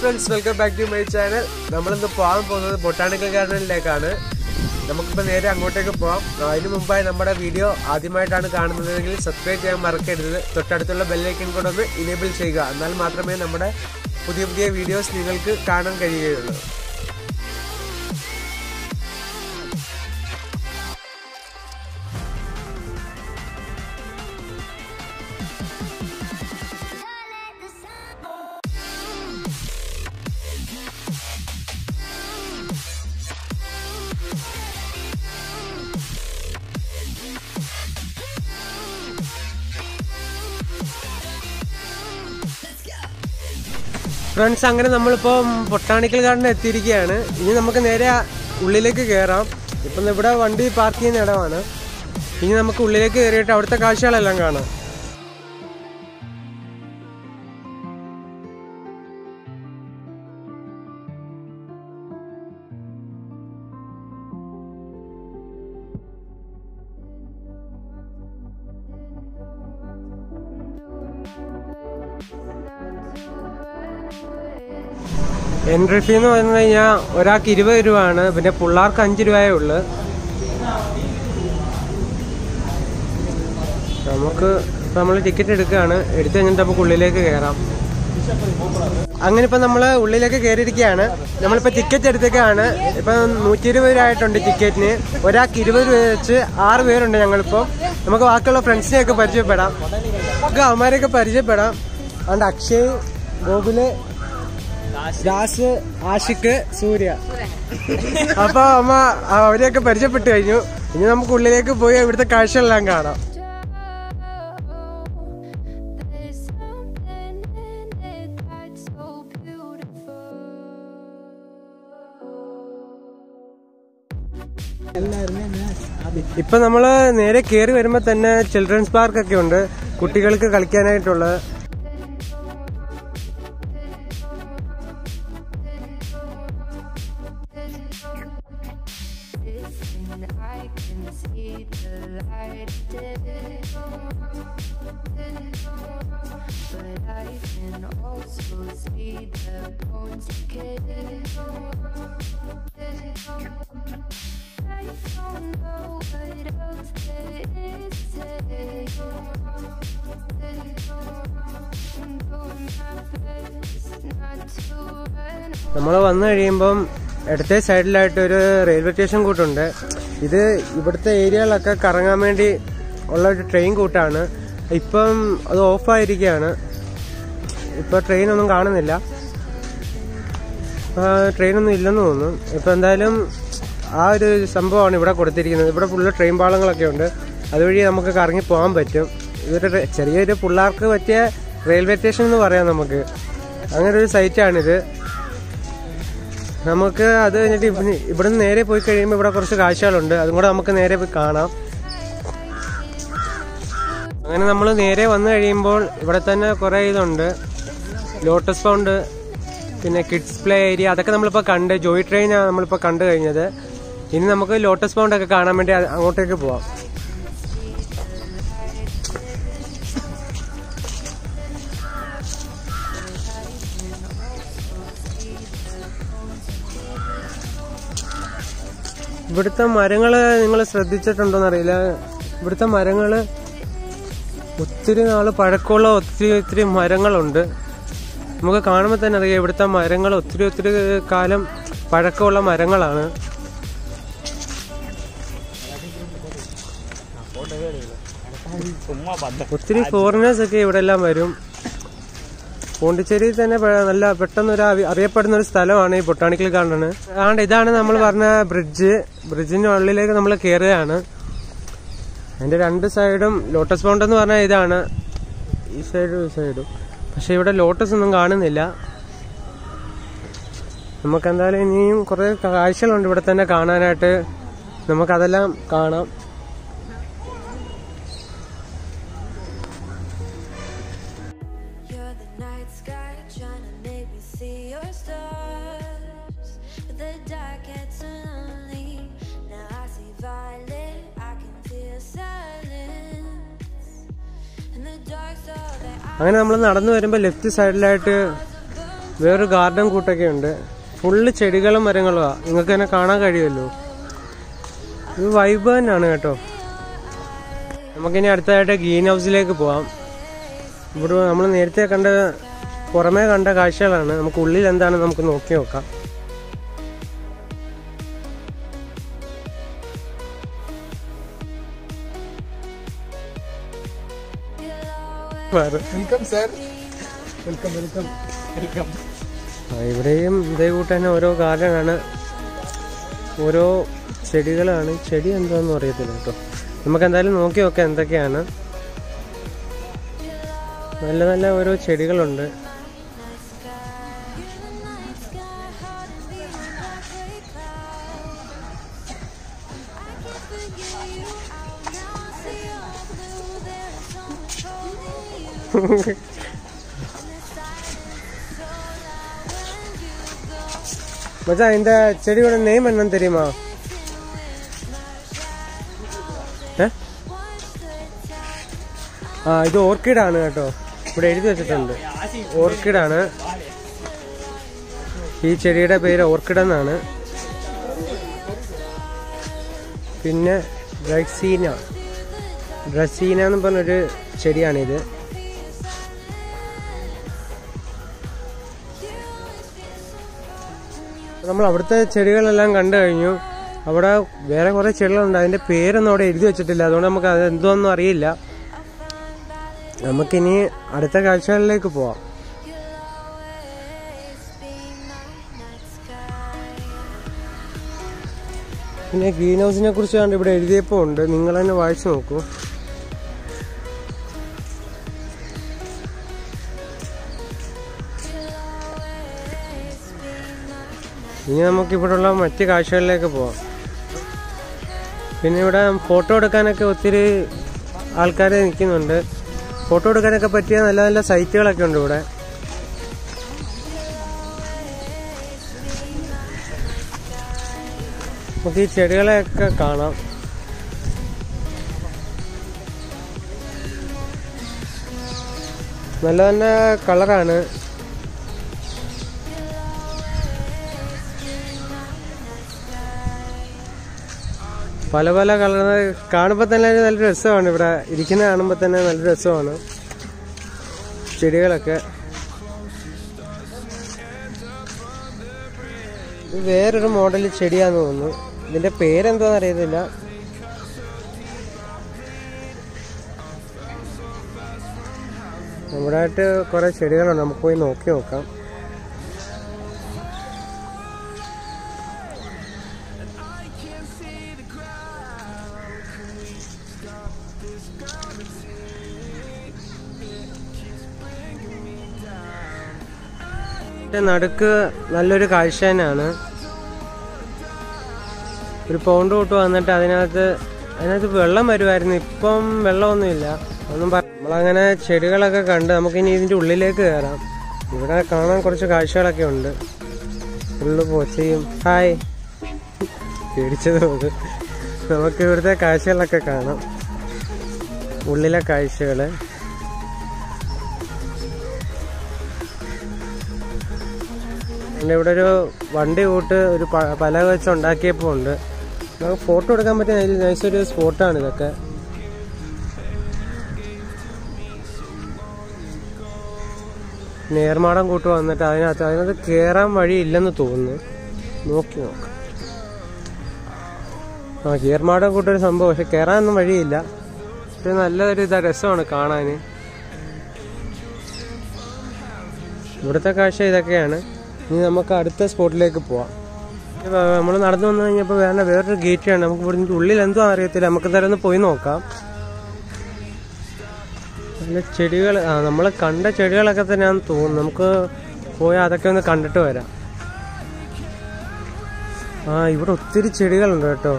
Friends welcome back to my channel നമ്മളിന്ന് പോകാൻ പോകുന്നത് ബൊട്ടാണിക്കൽ ഗാർഡനിലേക്കാണ് നമുക്കിപ്പോൾ നേരെ അങ്ങോട്ടേക്ക് പോകാം അതിന് മുമ്പായി നമ്മുടെ വീഡിയോ ആദ്യമായിട്ടാണ് കാണുന്നതെങ്കിൽ സബ്സ്ക്രൈബ് ചെയ്യാൻ മറക്കരുത് തൊട്ടടുത്തുള്ള ബെല്ലൈക്കൻ കൂടെ ഒന്ന് ഇനേബിൾ ചെയ്യുക എന്നാൽ മാത്രമേ നമ്മുടെ പുതിയ പുതിയ വീഡിയോസ് നിങ്ങൾക്ക് കാണാൻ കഴിയുകയുള്ളൂ ഫ്രണ്ട്സ് അങ്ങനെ നമ്മളിപ്പോൾ ബൊട്ടാണിക്കൽ ഗാർഡൻ എത്തിയിരിക്കുകയാണ് ഇനി നമുക്ക് നേരെ ഉള്ളിലേക്ക് കയറാം ഇപ്പം ഇവിടെ വണ്ടി പാർക്ക് ചെയ്യുന്ന ഇടമാണ് ഇനി നമുക്ക് ഉള്ളിലേക്ക് കയറിയിട്ട് അവിടുത്തെ കാഴ്ചകളെല്ലാം കാണാം എൻട്രി ഫീ എന്ന് പറഞ്ഞു കഴിഞ്ഞാൽ ഒരാൾക്ക് ഇരുപത് രൂപയാണ് പിന്നെ പിള്ളേർക്ക് അഞ്ച് രൂപയേ ഉള്ളു നമുക്ക് നമ്മൾ ടിക്കറ്റ് എടുക്കുകയാണ് എടുത്തു കഴിഞ്ഞിട്ട് നമുക്ക് ഉള്ളിലേക്ക് കയറാം അങ്ങനെ ഇപ്പം നമ്മൾ ഉള്ളിലേക്ക് കയറിയിരിക്കുകയാണ് നമ്മളിപ്പോൾ ടിക്കറ്റ് എടുത്തേക്കാണ് ഇപ്പം നൂറ്റി ഇരുപത് രൂപ ആയിട്ടുണ്ട് ടിക്കറ്റിന് ഒരാൾക്ക് ഇരുപത് രൂപ വെച്ച് ആറ് പേരുണ്ട് ഞങ്ങളിപ്പോൾ നമുക്ക് ബാക്കിയുള്ള ഫ്രണ്ട്സിനെയൊക്കെ പരിചയപ്പെടാം നമുക്ക് അവന്മാരെയൊക്കെ പരിചയപ്പെടാം അതുകൊണ്ട് അക്ഷയ് ഗോകുല് ദാസ് ആഷിക്ക് സൂര്യ അപ്പൊ അമ്മ അവരെയൊക്കെ പരിചയപ്പെട്ടു കഴിഞ്ഞു ഇനി നമുക്ക് ഉള്ളിലേക്ക് പോയി ഇവിടുത്തെ കാഴ്ചകളെല്ലാം കാണാം There's something in it that's so beautiful. ഇപ്പൊ നമ്മള് നേരെ കയറി വരുമ്പോ തന്നെ ചിൽഡ്രൻസ് പാർക്ക് ഒക്കെ ഉണ്ട് കുട്ടികൾക്ക് കളിക്കാനായിട്ടുള്ള And I can see the light of it. But I can also see the bones decay. I don't know what else there is today. I'm doing my best not to run നമ്മൾ വന്നു കഴിയുമ്പം ഇടത്തെ സൈഡിലായിട്ട് ഒരു railway station കൂട്ടുണ്ട് ഇത് ഇവിടുത്തെ ഏരിയകളൊക്കെ കറങ്ങാൻ വേണ്ടി ഉള്ള ഒരു ട്രെയിൻ കൂട്ടാണ് ഇപ്പം അത് ഓഫായിരിക്കുകയാണ് ഇപ്പം ട്രെയിനൊന്നും കാണുന്നില്ല ആ, ട്രെയിനൊന്നും ഇല്ലെന്ന് തോന്നുന്നു ഇപ്പം എന്തായാലും ആ ഒരു സംഭവമാണ് ഇവിടെ കൊടുത്തിരിക്കുന്നത് ഇവിടെ ഫുള്ള് ട്രെയിൻ പാളങ്ങളൊക്കെ ഉണ്ട് അതുവഴി നമുക്ക് കറങ്ങി പോകാൻ പറ്റും ഇതൊരു റെ- ചെറിയൊരു പിള്ളേർക്ക് പറ്റിയ റെയിൽവേ സ്റ്റേഷൻ എന്ന് പറയാം നമുക്ക് അങ്ങനെ ഒരു സൈറ്റാണിത് നമുക്ക് അത് കഴിഞ്ഞിട്ട് ഇവിടുന്ന് ഇവിടുന്ന് നേരെ പോയി കഴിയുമ്പോൾ ഇവിടെ കുറച്ച് കാഴ്ചകളുണ്ട് അതും കൂടെ നമുക്ക് നേരെ പോയി കാണാം അങ്ങനെ നമ്മൾ നേരെ വന്നു കഴിയുമ്പോൾ ഇവിടെ തന്നെ കുറേ ഇതുണ്ട് ലോട്ടസ് പൗണ്ട് പിന്നെ കിഡ്സ് പ്ലേ ഏരിയ അതൊക്കെ നമ്മളിപ്പോൾ കണ്ട് ജോയ് ട്രെയിനാണ് നമ്മളിപ്പോൾ കണ്ടു കഴിഞ്ഞത് ഇനി നമുക്ക് ലോട്ടസ് പൗണ്ട് ഒക്കെ കാണാൻ വേണ്ടി അത് അങ്ങോട്ടേക്ക് പോവാം ഇവിടുത്തെ മരങ്ങള് നിങ്ങൾ ശ്രദ്ധിച്ചിട്ടുണ്ടോന്ന് അറിയില്ല ഇവിടുത്തെ മരങ്ങള് ഒത്തിരി നാള് പഴക്കമുള്ള ഒത്തിരി ഒത്തിരി മരങ്ങളുണ്ട് നമുക്ക് കാണുമ്പോൾ തന്നെ അറിയാം ഇവിടുത്തെ മരങ്ങൾ ഒത്തിരി ഒത്തിരി കാലം പഴക്കമുള്ള മരങ്ങളാണ് ഒത്തിരി ഫോറിനേഴ്സ് ഒക്കെ ഇവിടെ എല്ലാം വരും പോണ്ടിച്ചേരിയിൽ തന്നെ പെ- നല്ല പെട്ടെന്ന് ഒരു അറി- അറിയപ്പെടുന്ന ഒരു സ്ഥലമാണ് ഈ ബൊട്ടാണിക്കൽ ഗാർഡൻ ആണ്ട് ഇതാണ് നമ്മൾ പറഞ്ഞ ബ്രിഡ്ജ് ബ്രിഡ്ജിന്റെ ഉള്ളിലേക്ക് നമ്മൾ കയറുകയാണ് അതിന്റെ രണ്ട് സൈഡും ലോട്ടസ് പൗണ്ട് എന്ന് പറഞ്ഞാൽ ഇതാണ് ഈ സൈഡും ഈ സൈഡും പക്ഷെ ഇവിടെ ലോട്ടസ് ഒന്നും കാണുന്നില്ല നമുക്ക് എന്തായാലും ഇനിയും കുറെ കാഴ്ചകളുണ്ട് ഇവിടെ തന്നെ കാണാനായിട്ട് നമുക്കതെല്ലാം കാണാം You're the night sky trying to make me see your stars. But the dark gets so lonely. Now I see violet, I can feel silence. And the dark's all that I അങ്ങനെ നമ്മൾ നടന്നു വരുമ്പോൾ left സൈഡിലായിട്ട് വേറൊരു garden കൂട്ടൊക്കെ ഉണ്ട് full ചെടികളും മരങ്ങളുമാണ് നിങ്ങൾക്ക് തന്നെ കാണാൻ കഴിയുമല്ലോ ഇത് വൈബ് തന്നെയാണ് കേട്ടോ നമുക്കിനി അടുത്തതായിട്ട് ഗ്രീൻ ഹൗസിലേക്ക് പോവാം ഇവിടെ നമ്മൾ നേരത്തെ കണ്ട പുറമേ കണ്ട കാഴ്ചകളാണ് നമുക്ക് ഉള്ളിൽ എന്താണ് നമുക്ക് നോക്കി നോക്കാം വേറെ welcome sir welcome welcome welcome ആ, ഇവിടെയും ഇതേ കൂട്ട് തന്നെ ഓരോ ഗാർഡനാണ് ഓരോ ചെടികളാണ് ചെടി എന്താണെന്ന് അറിയത്തില്ല കേട്ടോ നമുക്ക് എന്തായാലും നോക്കി നോക്കാം എന്തൊക്കെയാണ് നല്ല നല്ല ഓരോ ചെടികളുണ്ട് மச்சான் இந்த செடியோட நேம் என்னன்னு தெரியுமா ഏ? ആ ഇത് ഓർക്കിഡ് ആണ് കേട്ടോ ഇവിടെ എഴുതി വെച്ചിട്ടുണ്ട് ഓർക്കിഡ് ആണ് ഈ ചെടിയുടെ പേര് ഓർക്കിഡ് എന്നാണ് പിന്നെ ഡ്രസീന ഡ്രസീന എന്ന് പറഞ്ഞൊരു ചെടിയാണിത് നമ്മൾ അവിടുത്തെ ചെടികളെല്ലാം കണ്ടു കഴിഞ്ഞു അവിടെ വേറെ കുറെ ചെടികളുണ്ട് അതിന്റെ പേരൊന്നും അവിടെ എഴുതി വെച്ചിട്ടില്ല അതുകൊണ്ട് നമുക്ക് അത് എന്തോന്നും അറിയില്ല നമുക്കിനി അടുത്ത കാഴ്ചകളിലേക്ക് പോവാം പിന്നെ ഗ്രീൻ ഹൗസിനെ കുറിച്ച് കണ്ട് ഇവിടെ എഴുതിയപ്പോൾ ഉണ്ട് നിങ്ങൾ തന്നെ വായിച്ചു നോക്കൂ ഇനി നമുക്ക് ഇവിടെയുള്ള മറ്റ് കാഴ്ചകളിലേക്ക് പോവാം പിന്നെ ഇവിടെ ഫോട്ടോ എടുക്കാനൊക്കെ ഒത്തിരി ആൾക്കാർ നിൽക്കുന്നുണ്ട് ഫോട്ടോ എടുക്കാനൊക്കെ പറ്റിയ നല്ല നല്ല സൈറ്റുകളൊക്കെ ഉണ്ട് ഇവിടെ നമുക്ക് ഈ ചെടികളെയൊക്കെ കാണാം നല്ല തന്നെ കളറാണ് പല പല കളർ കാണുമ്പോൾ തന്നെ ഒരു നല്ല രസമാണ് ഇവിടെ ഇരിക്കുന്ന കാണുമ്പോൾ തന്നെ നല്ല രസമാണ് ചെടികളൊക്കെ ഇത് വേറൊരു മോഡൽ ചെടിയാന്ന് തോന്നുന്നു ഇതിന്റെ പേരെന്തോന്ന് അറിയത്തില്ല നമ്മുടെ ആയിട്ട് കുറെ ചെടികളുണ്ട് നമുക്ക് പോയി നോക്കി നോക്കാം ഇതിന്റെ നടുക്ക് നല്ലൊരു കാഴ്ച തന്നെയാണ് ഒരു പൗണ്ട് തൊട്ട് വന്നിട്ട് അതിനകത്ത് അതിനകത്ത് വെള്ളം വരുമായിരുന്നു ഇപ്പം വെള്ളമൊന്നുമില്ല ഒന്നും പറ നമ്മളങ്ങനെ ചെടികളൊക്കെ കണ്ട് നമുക്കിനി ഇതിന്റെ ഉള്ളിലേക്ക് കയറാം ഇവിടെ കാണാൻ കുറച്ച് കാഴ്ചകളൊക്കെ ഉണ്ട് ഫുള്ള് പോച്ചയും ഹായ് പേടിച്ചത് പോലെ നമുക്ക് ഇവിടുത്തെ കാഴ്ചകളൊക്കെ കാണാം ഉള്ളിലെ കാഴ്ചകള് പിന്നെ ഇവിടെ ഒരു വണ്ടി കൂട്ട് ഒരു പ- പലക വെച്ച് ഉണ്ടാക്കിയപ്പോൾ ഉണ്ട് നമുക്ക് ഫോട്ടോ എടുക്കാൻ പറ്റിയ നൈസ് ഒരു സ്പോട്ടാണ് ഇതൊക്കെ നേർമാടം കൂട്ട് വന്നിട്ട് അതിനകത്ത് അതിനകത്ത് കയറാൻ വഴി ഇല്ലെന്ന് തോന്നുന്നു നോക്കി നോക്കാം ആ കീർമാടം കൂട്ടൊരു സംഭവം പക്ഷെ കയറാനൊന്നും വഴിയില്ല പക്ഷെ നല്ലൊരു ഇതാ രസമാണ് കാണാൻ ഇവിടുത്തെ കാഴ്ച ഇതൊക്കെയാണ് ഇനി നമുക്ക് അടുത്ത സ്പോട്ടിലേക്ക് പോവാം നമ്മൾ നടന്നു വന്നു കഴിഞ്ഞപ്പോൾ വേണ്ട വേറൊരു ഗേറ്റ് ആണ് നമുക്ക് ഇവിടെ ഉള്ളിൽ എന്തോ അറിയത്തില്ല നമുക്ക് എന്തായാലും ഒന്ന് പോയി നോക്കാം നല്ല ചെടികൾ ആ നമ്മൾ കണ്ട ചെടികളൊക്കെ തന്നെയാണെന്ന് തോന്നുന്നു നമുക്ക് പോയി അതൊക്കെ ഒന്ന് കണ്ടിട്ട് വരാം ആ ഇവിടെ ഒത്തിരി ചെടികളുണ്ട് കേട്ടോ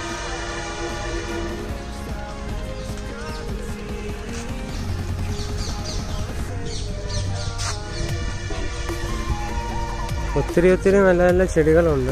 ഒത്തിരി ഒത്തിരി നല്ല നല്ല ചെടികളുണ്ട്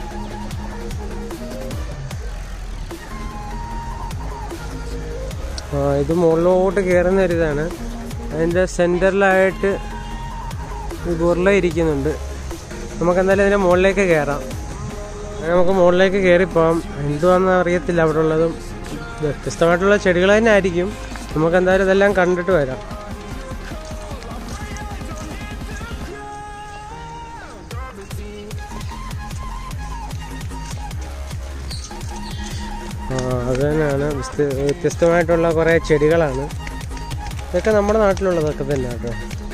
ആ ആ ഇത് മുകളിലോട്ട് കയറുന്ന ഒരു ഇതാണ് അതിൻ്റെ സെൻറ്ററിലായിട്ട് ഈ ഗുർല ഇരിക്കുന്നുണ്ട് നമുക്ക് എന്തായാലും ഇതിൻ്റെ മുകളിലേക്ക് കയറാം അങ്ങനെ നമുക്ക് മുകളിലേക്ക് കയറിപ്പോവാം എന്തുവാന്ന് അറിയത്തില്ല അവിടെ ഉള്ളതും വ്യത്യസ്തമായിട്ടുള്ള ചെടികൾ തന്നെ ആയിരിക്കും നമുക്ക് എന്തായാലും ഇതെല്ലാം കണ്ടിട്ട് വരാം ആ അത് തന്നെയാണ് വ്യസ്ത- വ്യത്യസ്തമായിട്ടുള്ള കുറേ ചെടികളാണ് ഇതൊക്കെ നമ്മുടെ നാട്ടിലുള്ളതൊക്കെ തന്നെ കേട്ടോ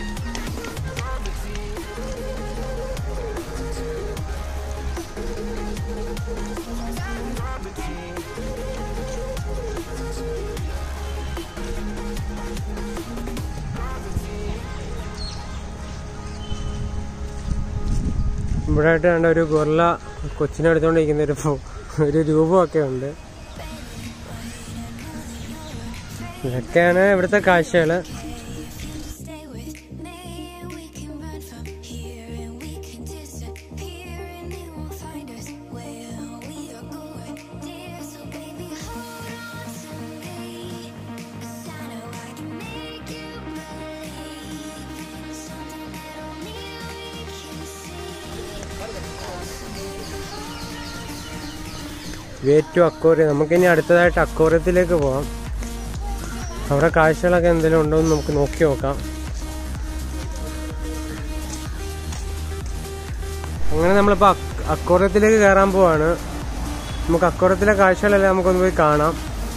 ഇവിടെ ആയിട്ട് കണ്ട ഒരു ഗൊറില്ല കൊച്ചിനെ എടുത്തുകൊണ്ടിരിക്കുന്ന ഒരു ഫോ- ഒരു രൂപമൊക്കെ ഉണ്ട് ഇതൊക്കെയാണ് ഇവിടുത്തെ കാഴ്ചകള് Stay with me and we can run from here and we can disappear and they won't find us where we are going, dear. So baby, hold on to me. 'Cause I know I can make you believe in something that only we can see. Way to aquarium നമുക്കിനി അടുത്തതായിട്ട് അക്കോറിയത്തിലേക്ക് പോവാം അവിടെ കാഴ്ചകളൊക്കെ എന്തെങ്കിലും ഉണ്ടോ എന്ന് നമുക്ക് നോക്കി നോക്കാം അങ്ങനെ നമ്മളിപ്പോൾ അക്കോറിയത്തിലേക്ക് കയറാൻ പോവാണ് നമുക്ക് അക്കോറിയത്തിലെ കാഴ്ചകളെല്ലാം നമുക്കൊന്ന് പോയി കാണാം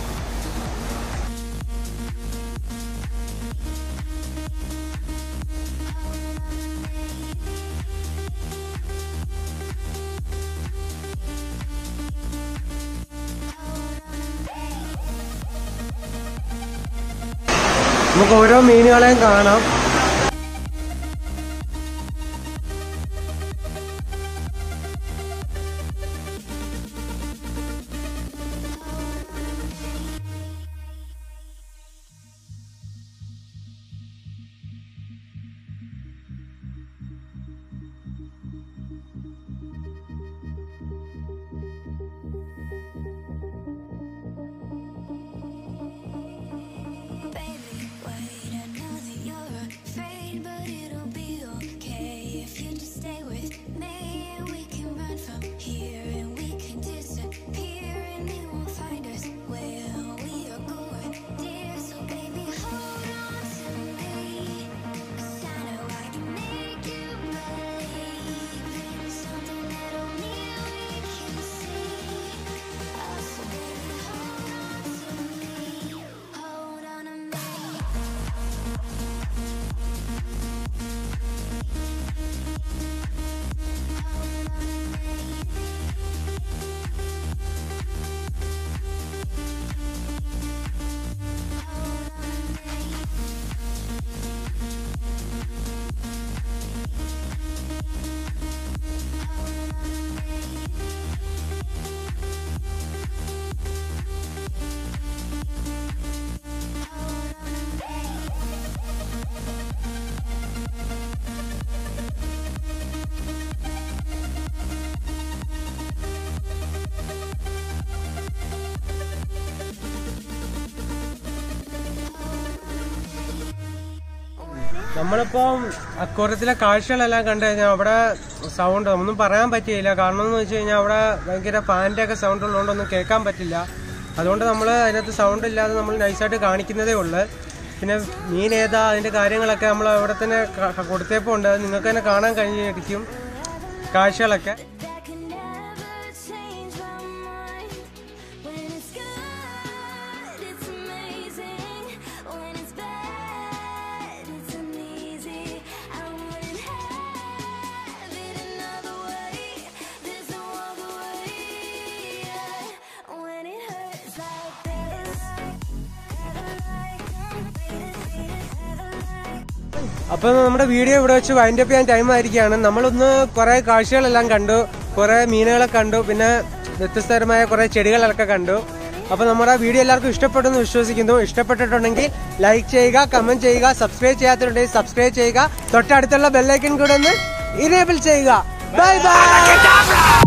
നമുക്ക് ഓരോ മീനുകളെയും കാണാം Baby, wait, I know that you're afraid, but it'll be okay if you just stay with me. And we can run from here and we can disappear, and they won't find us where we are going, dear. So baby, hold on to me, 'cause I know I can make you believe in something that only we can see. Oh, so baby, hold on to me, hold on to me. നമ്മളിപ്പം അക്കോറത്തിലെ കാഴ്ചകളെല്ലാം കണ്ടു കഴിഞ്ഞാൽ അവിടെ sound ഒന്നും പറയാൻ പറ്റിയില്ല കാരണം എന്ന് വെച്ച് കഴിഞ്ഞാൽ അവിടെ ഭയങ്കര ഫാൻ്റെ ഒക്കെ സൗണ്ട് ഉള്ളതുകൊണ്ടൊന്നും കേൾക്കാൻ പറ്റില്ല അതുകൊണ്ട് നമ്മൾ അതിനകത്ത് സൗണ്ട് ഇല്ലാതെ നമ്മൾ നൈസായിട്ട് കാണിക്കുന്നതേ ഉള്ളു പിന്നെ മീൻ ഏതാ അതിന്റെ കാര്യങ്ങളൊക്കെ നമ്മൾ അവിടെ തന്നെ ക- കൊടുത്തേപ്പോ ഉണ്ട് അത് നിങ്ങൾക്ക് തന്നെ കാണാൻ കഴിഞ്ഞിരിക്കും കാഴ്ചകളൊക്കെ That can never change my mind. When it's good, it's amazing. When it's bad, it's uneasy. I wouldn't have it another way. There's no other way. When it hurts like this, never like അപ്പൊ നമ്മുടെ video ഇവിടെ വെച്ച് wind up ചെയ്യാൻ time ആയിരിക്കുകയാണ് നമ്മളൊന്ന് കുറെ കാഴ്ചകളെല്ലാം കണ്ടു കുറെ മീനുകളെ കണ്ടു പിന്നെ വ്യത്യസ്തരമായ കുറെ ചെടികളൊക്കെ കണ്ടു അപ്പൊ നമ്മുടെ വീഡിയോ എല്ലാവർക്കും ഇഷ്ടപ്പെട്ടെന്ന് വിശ്വസിക്കുന്നു ഇഷ്ടപ്പെട്ടിട്ടുണ്ടെങ്കിൽ ലൈക്ക് ചെയ്യുക കമന്റ് ചെയ്യുക സബ്സ്ക്രൈബ് ചെയ്യാത്തതുണ്ടെങ്കിൽ സബ്സ്ക്രൈബ് ചെയ്യുക തൊട്ടടുത്തുള്ള ബെല്ലൈക്കൻ കൂടെ ഒന്ന് ഇനേബിൾ ചെയ്യുക ബൈ ബൈ